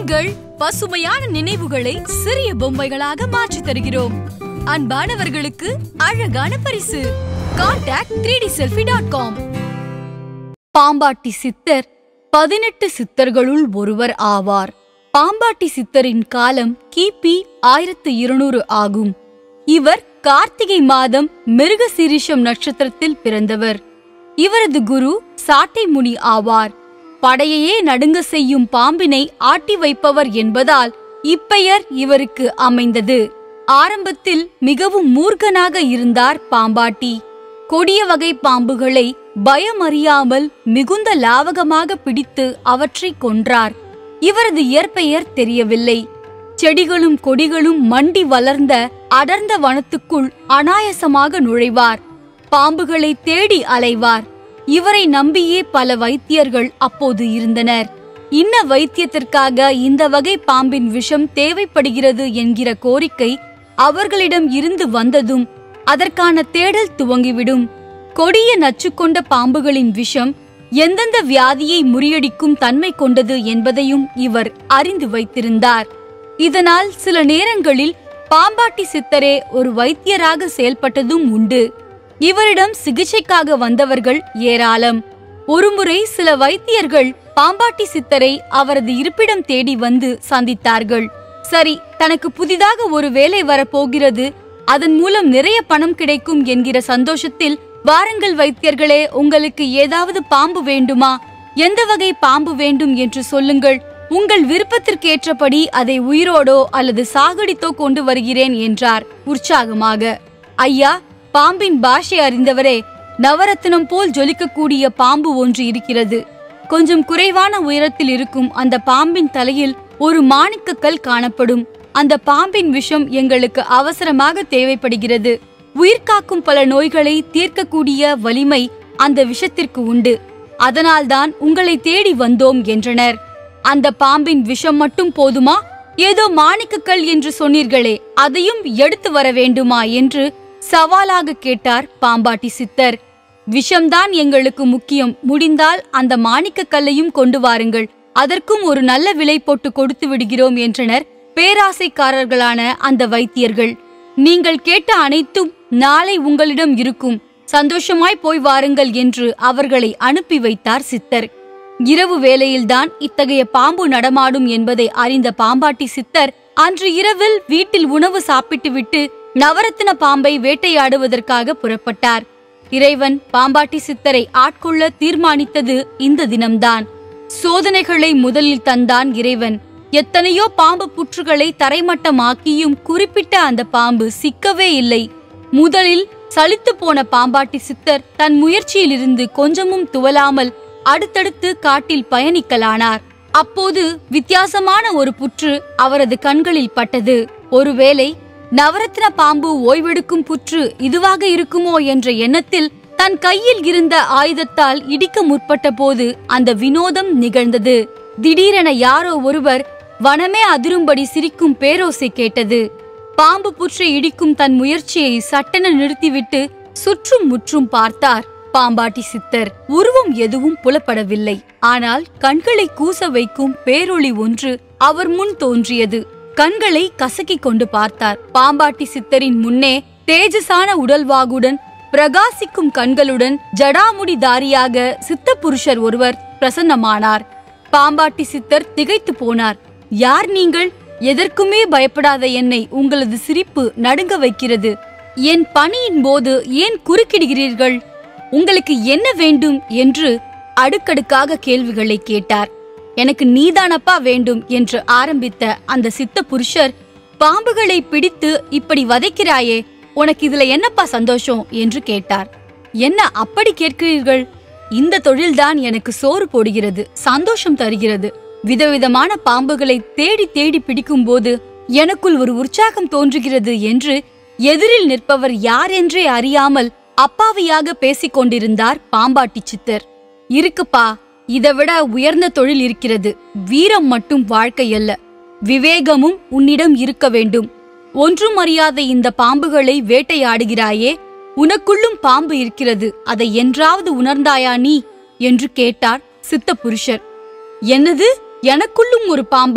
உங்கள் பசுமையான நினைவுகளை சிறிய பொம்மைகளாக மாற்றித் தருகிறோம் அன்பானவர்களுக்கு அழகான பரிசு contact three D selfie dot com Pambatti Siddhar பதினெட்டு சித்தர்களுள் ஒருவர் ஆவார் பாம்பாட்டி சித்தரின் காலம் கிபி ஆயிரத்து இருநூறு ஆகும் இவர் கார்த்திகை மாதம் மிருகசீரிஷம் நட்சத்திரத்தில் பிறந்தவர் இவரது குரு சாட்டை முனி ஆவார் படையையே நடுங்க செய்யும் பாம்பினை ஆட்டி வைப்பவர் என்பதால் இப்பெயர் இவருக்கு அமைந்தது ஆரம்பத்தில் மிகவும் மூர்க்கனாக இருந்தார் பாம்பாட்டி கொடிய வகை பாம்புகளை பயமறியாமல் மிகுந்த லாவகமாக பிடித்து அவற்றை கொன்றார் இவரது இயற்பெயர் தெரியவில்லை செடிகளும் கொடிகளும் மண்டி வளர்ந்த அடர்ந்த வனத்துக்குள் அனாயசமாக நுழைவார் பாம்புகளை தேடி அலைவார் இவரை நம்பியே பல வைத்தியர்கள் அப்போது இருந்தனர் இன்ன வைத்தியத்திற்காக இந்த வகை பாம்பின் விஷம் தேவைப்படுகிறது என்கிற கோரிக்கை அவர்களிடம் இருந்து வந்ததும் அதற்கான தேடல் துவங்கிவிடும் கொடிய நச்சு கொண்ட பாம்புகளின் விஷம் எந்தெந்த வியாதியை முறியடிக்கும் தன்மை கொண்டது என்பதையும் இவர் அறிந்து வைத்திருந்தார் இதனால் சில நேரங்களில் பாம்பாட்டி சித்தரே ஒரு வைத்தியராக செயல்பட்டதும் உண்டு இவரிடம் சிகிச்சைக்காக வந்தவர்கள் ஏராளம் ஒருமுறை சில வைத்தியர்கள் பாம்பாட்டி சித்தரை அவரது இருப்பிடம் தேடி வந்து சந்தித்தார்கள் சரி தனக்கு புதிதாக ஒரு வேலை வரப்போகிறது அதன் மூலம் நிறைய பணம் கிடைக்கும் என்கிற சந்தோஷத்தில் வாருங்கள் வைத்தியர்களே உங்களுக்கு ஏதாவது பாம்பு வேண்டுமா எந்த வகை பாம்பு வேண்டும் என்று சொல்லுங்கள் உங்கள் விருப்பத்திற்கேற்றபடி அதை உயிரோடோ அல்லது சாகடித்தோ கொண்டு வருகிறேன் என்றார் உற்சாகமாக ஐயா பாம்பின் பாஷை அறிந்தவரே நவரத்தினம் போல் ஜொலிக்கக்கூடிய பாம்பு ஒன்று இருக்கிறது கொஞ்சம் குறைவான உயரத்தில் இருக்கும் அந்த பாம்பின் தலையில் ஒரு மாணிக்கக்கல் காணப்படும் அந்த பாம்பின் விஷம் எங்களுக்கு அவசரமாக தேவைப்படுகிறது உயிர்காக்கும் பல நோய்களை தீர்க்கக்கூடிய வலிமை அந்த விஷத்திற்கு உண்டு அதனால்தான் உங்களை தேடி வந்தோம் என்றனர் அந்த பாம்பின் விஷம் மட்டும் போதுமா ஏதோ மாணிக்கக்கல் என்று சொன்னீர்களே அதையும் எடுத்து வர வேண்டுமா என்று சவாலாக கேட்டார் பாம்பாட்டி சித்தர் விஷம்தான் எங்களுக்கு முக்கியம் முடிந்தால் அந்த மாணிக்கக் கல்லையும் கொண்டு வாருங்கள் அதற்கும் ஒரு நல்ல விலை போட்டு கொடுத்து விடுகிறோம் என்றனர் பேராசைக்காரர்களான அந்த வைத்தியர்கள் நீங்கள் கேட்ட அனைத்தும் நாளை உங்களிடம் இருக்கும் சந்தோஷமாய் போய் வாருங்கள் என்று அவர்களை அனுப்பி வைத்தார் சித்தர் இரவு வேளையில்தான் இத்தகைய பாம்பு நடமாடும் என்பதை அறிந்த பாம்பாட்டி சித்தர் அன்று இரவில் வீட்டில் உணவு சாப்பிட்டுவிட்டு நவரத்தின பாம்பை வேட்டையாடுவதற்காக புறப்பட்டார் இறைவன் பாம்பாட்டி சித்தரை ஆட்கொள்ள தீர்மானித்தது இந்த தினம்தான் சோதனைகளை முதலில் தந்தான் இறைவன் எத்தனையோ பாம்பு புற்றுகளை தரைமட்டமாக்கியும் குறிப்பிட்ட அந்த பாம்பு சிக்கவே இல்லை முதலில் சலித்து போன பாம்பாட்டி சித்தர் தன் முயற்சியிலிருந்து கொஞ்சமும் துவலாமல் அடுத்தடுத்து காட்டில் பயணிக்கலானார் அப்போது வித்தியாசமான ஒரு புற்று அவரது கண்களில் பட்டது ஒருவேளை நவரத்ன பாம்பு ஓய்வெடுக்கும் புற்று இதுவாக இருக்குமோ என்ற எண்ணத்தில் தன் கையில் இருந்த ஆயுதத்தால் இடிக்க முற்பட்ட போது அந்த வினோதம் நிகழ்ந்தது திடீரென யாரோ ஒருவர் வனமே அதிரும்படி சிரிக்கும் பேரோசை கேட்டது பாம்பு புற்றை இடிக்கும் தன் முயற்சியை சட்டென நிறுத்திவிட்டு சுற்றும் முற்றும் பார்த்தார் பாம்பாட்டி சித்தர் உருவம் எதுவும் புலப்படவில்லை ஆனால் கண்களை கூச வைக்கும் பேரொளி ஒன்று அவர் முன் தோன்றியது கண்களை கசக்கிக் கொண்டு பார்த்தார் பாம்பாட்டி சித்தரின் முன்னே தேஜசான உடல்வாகுடன் பிரகாசிக்கும் கண்களுடன் ஜடாமுடி தாரியாக சித்த புருஷர் ஒருவர் பிரசன்னமானார் பாம்பாட்டி சித்தர் திகைத்து போனார் யார் நீங்கள் எதற்குமே பயப்படாத என்னை உங்களது சிரிப்பு நடுங்க வைக்கிறது என் பணியின் போது ஏன் குறுக்கிடுகிறீர்கள் உங்களுக்கு என்ன வேண்டும் என்று அடுக்கடுக்காக கேள்விகளை கேட்டார் எனக்கு நீதானப்பா வேண்டும் என்று ஆரம்பித்த அந்த சித்த புருஷர் பாம்புகளை பிடித்து இப்படி வதைக்கிறாயே உனக்கு இதுல என்னப்பா சந்தோஷம் என்று கேட்டார் என்ன அப்படி கேட்கிறீர்கள் இந்த தொழில்தான் எனக்கு சோறு போடுகிறது சந்தோஷம் தருகிறது விதவிதமான பாம்புகளை தேடி தேடி பிடிக்கும்போது எனக்குள் ஒரு உற்சாகம் தோன்றுகிறது என்று எதிரில் நிற்பவர் யார் என்றே அறியாமல் அப்பாவியாக பேசிக் கொண்டிருந்தார் பாம்பாட்டி சித்தர் இருக்குப்பா இதைவிட உயர்ந்த தொழில் இருக்கிறது வீரம் மட்டும் வாழ்க்கையல்ல விவேகமும் உன்னிடம் இருக்க வேண்டும் ஒன்றும் அறியாத இந்த பாம்புகளை வேட்டையாடுகிறாயே உனக்குள்ளும் பாம்பு இருக்கிறது அதை என்றாவது உணர்ந்தாயா நீ என்று கேட்டார் சித்த புருஷர் என்னது எனக்குள்ளும் ஒரு பாம்பா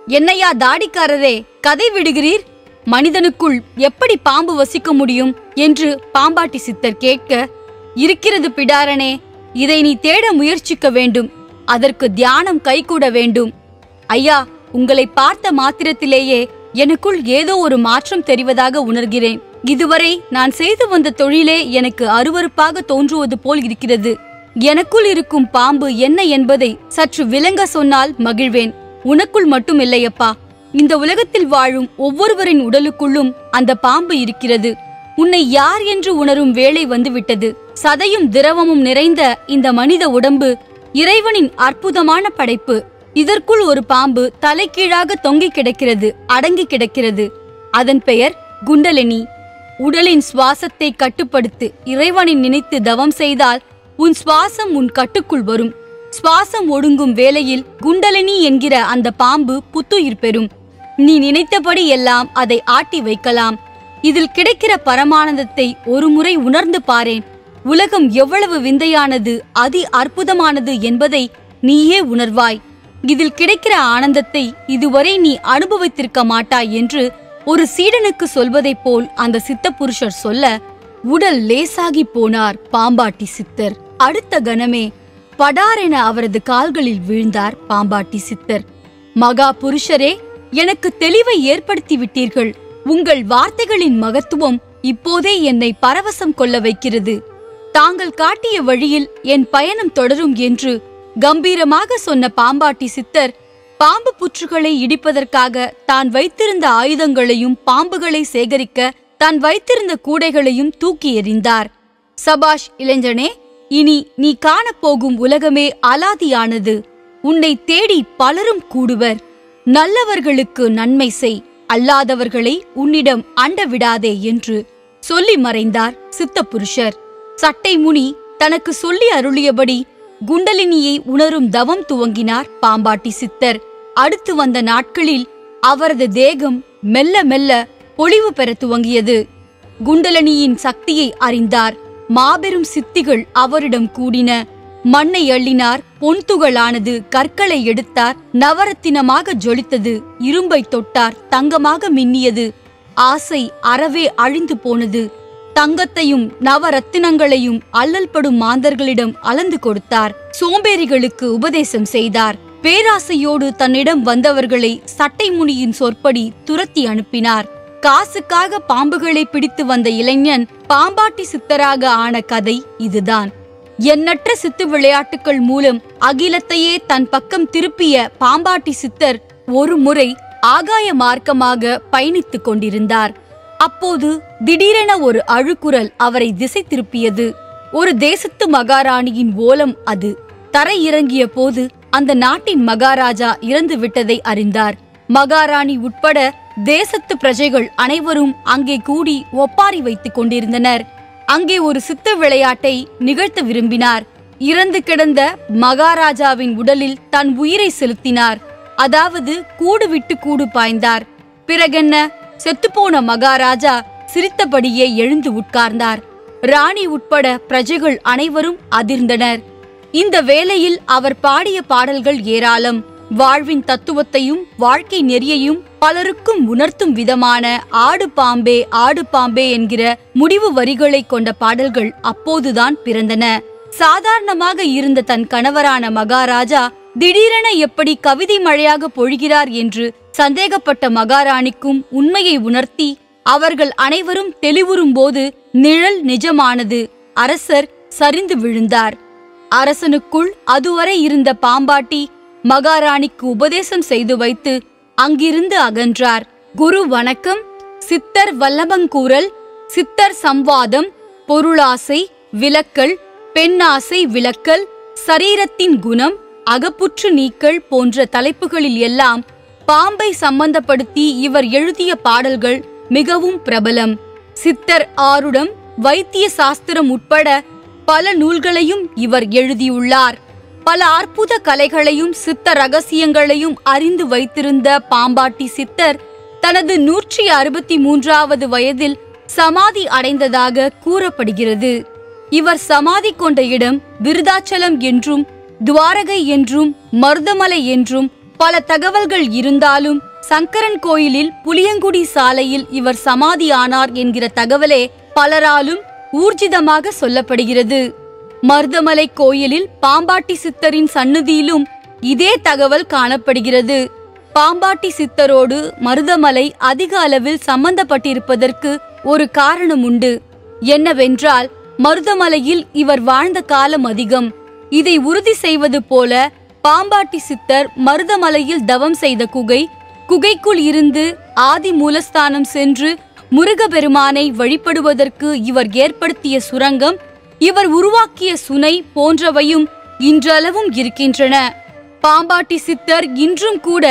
என்னையா தாடிக்காரரே கதை விடுகிறீர் மனிதனுக்குள் எப்படி பாம்பு வசிக்க முடியும் என்று பாம்பாட்டி சித்தர் கேட்க இருக்கிறது பிடாரனே இதை நீ தேட முயற்சிக்க வேண்டும் அதற்கு தியானம் கைகூட வேண்டும் ஐயா உங்களை பார்த்த மாத்திரத்திலேயே எனக்குள் ஏதோ ஒரு மாற்றம் தெரிவதாக உணர்கிறேன் இதுவரை நான் செய்து வந்த தொழிலே எனக்கு அருவருப்பாக தோன்றுவது போல் இருக்கிறது எனக்குள் இருக்கும் பாம்பு என்ன என்பதை சற்று விளங்க சொன்னால் மகிழ்வேன் உனக்குள் மட்டும் இல்லையப்பா இந்த உலகத்தில் வாழும் ஒவ்வொருவரின் உடலுக்குள்ளும் அந்த பாம்பு இருக்கிறது உன்னை யார் என்று உணரும் வேளை வந்துவிட்டது சதையும் திரவமும் நிறைந்த இந்த மனித உடம்பு இறைவனின் அற்புதமான படைப்பு இதற்குள் ஒரு பாம்பு தலைகீழாக தொங்கிக் கிடக்கிறது அடங்கி கிடக்கிறது அதன் பெயர் குண்டலினி உடலின் சுவாசத்தை கட்டுப்படுத்து இறைவனை நினைத்து தவம் செய்தால் உன் சுவாசம் உன் கட்டுக்குள் வரும் சுவாசம் ஒடுங்கும் வேளையில் குண்டலினி என்கிற அந்த பாம்பு புத்துயிர் பெறும் நீ நினைத்தபடி எல்லாம் அதை ஆட்டி வைக்கலாம் இதில் கிடைக்கிற பரமானந்தத்தை ஒருமுறை உணர்ந்து பாரேன் உலகம் எவ்வளவு விந்தையானது அதி அற்புதமானது என்பதை நீயே உணர்வாய் இதில் கிடைக்கிற ஆனந்தத்தை இதுவரை நீ அனுபவித்திருக்க மாட்டாய் என்று ஒரு சீடனுக்கு சொல்வதைப் போல் அந்த சித்த புருஷர் சொல்ல உடல் லேசாகி போனார் பாம்பாட்டி சித்தர் அடுத்த கணமே படாரென அவரது கால்களில் வீழ்ந்தார் பாம்பாட்டி சித்தர் மகா புருஷரே எனக்கு தெளிவை ஏற்படுத்தி விட்டீர்கள் உங்கள் வார்த்தைகளின் மகத்துவம் இப்போதே என்னை பரவசம் கொள்ள வைக்கிறது தாங்கள் காட்டிய வழியில் என் பயணம் தொடரும் என்று கம்பீரமாக சொன்ன பாம்பாட்டி சித்தர் பாம்பு புற்றுகளை இடிப்பதற்காக தான் வைத்திருந்த ஆயுதங்களையும் பாம்புகளை சேகரிக்க தான் வைத்திருந்த கூடைகளையும் தூக்கி எறிந்தார் சபாஷ் இளைஞனே இனி நீ காணப்போகும் உலகமே அலாதியானது உன்னை தேடி பலரும் கூடுவர் நல்லவர்களுக்கு நன்மை செய் அல்லாதவர்களை உன்னிடம் அண்ட விடாதே என்று சொல்லி மறைந்தார் சித்தப்புருஷர் சட்டை முனி தனக்கு சொல்லி அருளியபடி குண்டலினியை உணரும் தவம் துவங்கினார் பாம்பாட்டி சித்தர் அடுத்து வந்த நாட்களில் அவரது தேகம் மெல்ல மெல்ல பொலிவு பெறத் துவங்கியது குண்டலனியின் சக்தியை அறிந்தார் மாபெரும் சித்திகள் அவரிடம் கூடின மண்ணை அள்ளினார் பொன் துகளானது கற்களை எடுத்தார் நவரத்தினமாக ஜொலித்தது இரும்பை தொட்டார் தங்கமாக மின்னியது ஆசை அறவே அழிந்து போனது தங்கத்தையும் நவரத்தினங்களையும் அல்லல்படும் மாந்தர்களிடம் அளந்து கொடுத்தார் சோம்பேறிகளுக்கு உபதேசம் செய்தார் பேராசையோடு தன்னிடம் வந்தவர்களை சட்டை முனியின் சொற்படி துரத்தி அனுப்பினார் காசுக்காக பாம்புகளை பிடித்து வந்த இளைஞன் பாம்பாட்டி சித்தராக ஆன கதை இதுதான் எண்ணற்ற சித்து விளையாட்டுகள் மூலம் அகிலத்தையே தன் பக்கம் திருப்பிய பாம்பாட்டி சித்தர் ஒரு முறை ஆகாய மார்க்கமாக பயணித்துக் கொண்டிருந்தார் அப்போது திடீரென ஒரு அழுக்குரல் அவரை திசை திருப்பியது ஒரு தேசத்து மகாராணியின் ஓலம் அது தரை இறங்கிய போது அந்த நாட்டின் மகாராஜா இறந்து விட்டதை அறிந்தார் மகாராணி உட்பட தேசத்து பிரஜைகள் அனைவரும் அங்கே கூடி ஒப்பாரி வைத்துக் கொண்டிருந்தனர் அங்கே ஒரு சித்த விளையாட்டை நிகழ்த்த விரும்பினார் இறந்து கிடந்த மகாராஜாவின் உடலில் தன் உயிரை செலுத்தினார் அதாவது கூடு விட்டு கூடு பாய்ந்தார் பிறகென்ன செத்துப்போன மகாராஜா சிரித்தபடியே எழுந்து உட்கார்ந்தார் ராணி உட்பட பிரஜைகள் அனைவரும் அதிர்ந்தனர் இந்த வேளையில் அவர் பாடிய பாடல்கள் ஏராளம் வாழ்வின் தத்துவத்தையும் வாழ்க்கை நெறியையும் பலருக்கும் உணர்த்தும் விதமான ஆடு பாம்பே ஆடு பாம்பே என்கிற முடிவு வரிகளை கொண்ட பாடல்கள் அப்போதுதான் பிறந்தன சாதாரணமாக இருந்த தன் கணவரான மகாராஜா திடீரென எப்படி கவிதை மழையாக பொழிகிறார் என்று சந்தேகப்பட்ட மகாராணிக்கும் உண்மையை உணர்த்தி அவர்கள் அனைவரும் தெளிவுறும்போது நிழல் நிஜமானது அரசர் சரிந்து விழுந்தார் அரசனுக்குள் அதுவரை இருந்த பாம்பாட்டி மகாராணிக்கு உபதேசம் செய்து வைத்து அங்கிருந்து அகன்றார் குரு வணக்கம் சித்தர் வல்லபங்கூறல் சித்தர் சம்வாதம் பொருளாசை விலக்கல் பெண்ணாசை விலக்கல் சரீரத்தின் குணம் அகப்புற்று நீக்கல் போன்ற தலைப்புகளில் எல்லாம் பாம்பை சம்பந்தப்படுத்தி இவர் எழுதிய பாடல்கள் மிகவும் பிரபலம் சித்தர் ஆருடம் வைத்திய சாஸ்திரம் உட்பட பல நூல்களையும் இவர் எழுதியுள்ளார் பல அற்புத கலைகளையும் சித்த ரகசியங்களையும் அறிந்து வைத்திருந்த பாம்பாட்டி சித்தர் தனது நூற்றி அறுபத்தி மூன்றாவது வயதில் சமாதி அடைந்ததாக கூறப்படுகிறது இவர் சமாதி கொண்ட இடம் விருதாச்சலம் என்றும் துவாரகை என்றும் மருதமலை என்றும் பல தகவல்கள் இருந்தாலும் சங்கரன் கோயிலில் புளியங்குடி சாலையில் இவர் சமாதியானார் என்கிற தகவலே பலராலும் ஊர்ஜிதமாக சொல்லப்படுகிறது மருதமலை கோயிலில் பாம்பாட்டி சித்தரின் சந்நிதியிலும் இதே தகவல் காணப்படுகிறது பாம்பாட்டி சித்தரோடு மருதமலை அதிக அளவில் சம்பந்தப்பட்டிருப்பதற்கு ஒரு காரணம் உண்டு என்னவென்றால் மருதமலையில் இவர் வாழ்ந்த காலம் அதிகம் இதை உறுதி செய்வது போல பாம்பாட்டி சித்தர் மருதமலையில் தவம் செய்த குகை குகைக்குள் இருந்து ஆதி மூலஸ்தானம் சென்று முருகபெருமானை வழிபடுவதற்கு இவர் ஏற்படுத்திய சுரங்கம் இவர் உருவாக்கிய சுனை போன்றவையும் இன்றளவும் இருக்கின்றன பாம்பாட்டி சித்தர் இன்றும் கூட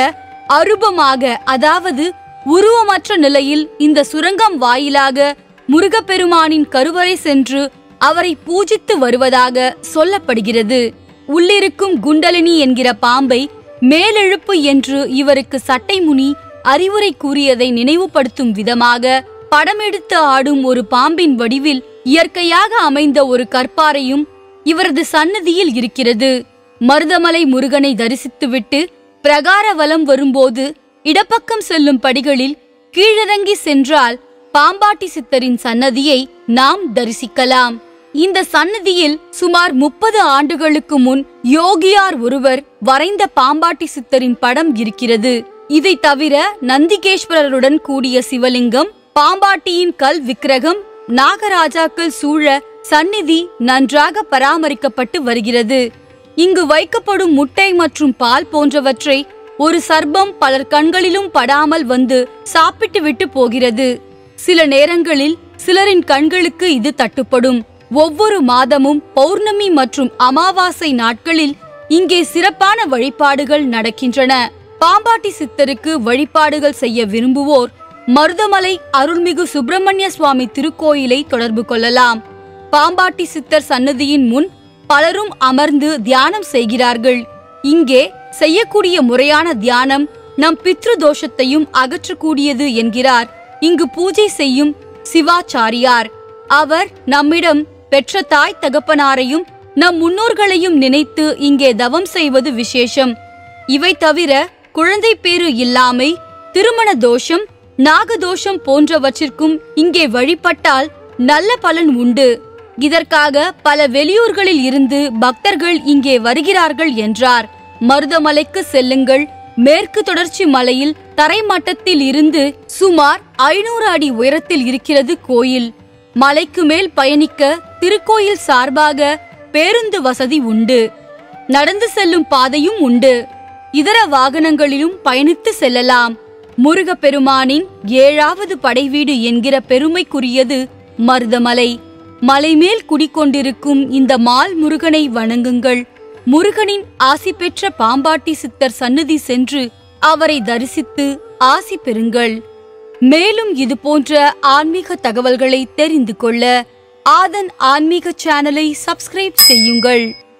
அரூபமாக அதாவது உருவமற்ற நிலையில் இந்த சுரங்கம் வாயிலாக முருகப்பெருமானின் கருவறை சென்று அவரை பூஜித்து வருவதாக சொல்லப்படுகிறது உள்ளிருக்கும் குண்டலினி என்கிற பாம்பை மேலெழுப்பு என்று இவருக்கு சட்டைமுனி அறிவுரை கூறியதை நினைவுபடுத்தும் விதமாக படமெடுத்து ஆடும் ஒரு பாம்பின் வடிவில் இயற்கையாக அமைந்த ஒரு கற்பாறையும் இவரது சன்னதியில் இருக்கிறது மருதமலை முருகனை தரிசித்துவிட்டு பிரகார வலம் வரும்போது இடப்பக்கம் செல்லும் படிகளில் கீழிறங்கி சென்றால் பாம்பாட்டி சித்தரின் சன்னதியை நாம் தரிசிக்கலாம் இந்த சன்னதியில் சுமார் முப்பது ஆண்டுகளுக்கு முன் யோகியார் ஒருவர் வரைந்த பாம்பாட்டி சித்தரின் படம் இருக்கிறது இதை தவிர நந்திகேஸ்வரருடன் கூடிய சிவலிங்கம் பாம்பாட்டியின் கல் விக்கிரகம் நாகராஜாக்கள் சூழ சந்நிதி நன்றாக பராமரிக்கப்பட்டு வருகிறது இங்கு வைக்கப்படும் முட்டை மற்றும் பால் போன்றவற்றை ஒரு சர்ப்பம் பலர் கண்களிலும் படாமல் வந்து சாப்பிட்டு விட்டு போகிறது சில நேரங்களில் சிலரின் கண்களுக்கு இது தட்டுப்படும் ஒவ்வொரு மாதமும் பௌர்ணமி மற்றும் அமாவாசை நாட்களில் இங்கே சிறப்பான வழிபாடுகள் நடக்கின்றன பாம்பாட்டி சித்தருக்கு வழிபாடுகள் செய்ய விரும்புவோர் மருதமலை அருள்மிகு சுப்பிரமணிய சுவாமி திருக்கோயிலை தொடர்பு கொள்ளலாம் பாம்பாட்டி சித்தர் சன்னதியின் முன் பலரும் அமர்ந்து தியானம் செய்கிறார்கள் இங்கே செய்யக்கூடிய முறையான தியானம் நம் பித்ரு தோஷத்தையும் அகற்றக்கூடியது என்கிறார் இங்கு பூஜை செய்யும் சிவாச்சாரியார் அவர் நம்மிடம் பெற்ற தாய் தகப்பனாரையும் நம் முன்னோர்களையும் நினைத்து இங்கே தவம் செய்வது விசேஷம் இவை தவிர குழந்தை பேறு இல்லாமை திருமண தோஷம் நாகதோஷம் போன்றவற்றிற்கும் இங்கே வழிபட்டால் நல்ல பலன் உண்டு இதற்காக பல வெளியூர்களில் இருந்து பக்தர்கள் இங்கே வருகிறார்கள் என்றார் மருதமலைக்கு செல்லுங்கள் மேற்கு தொடர்ச்சி மலையில் தரைமட்டத்தில் இருந்து சுமார் ஐநூறு அடி உயரத்தில் இருக்கிறது கோயில் மலைக்கு மேல் பயணிக்க திருக்கோயில் சார்பாக பேருந்து வசதி உண்டு நடந்து செல்லும் பாதையும் உண்டு இதர வாகனங்களிலும் பயணித்து செல்லலாம் முருகப்பெருமானின் ஏழாவது படைவீடு என்கிற பெருமைக்குரியது மருதமலை மலைமேல் குடிக்கொண்டிருக்கும் இந்த மால் முருகனை வணங்குங்கள் முருகனின் ஆசி பெற்ற பாம்பாட்டி சித்தர் சந்நிதி சென்று அவரை தரிசித்து ஆசி பெறுங்கள் மேலும் இது போன்ற ஆன்மீக தகவல்களை தெரிந்து கொள்ள ஆதன் ஆன்மீக சேனலை சப்ஸ்கிரைப் செய்யுங்கள்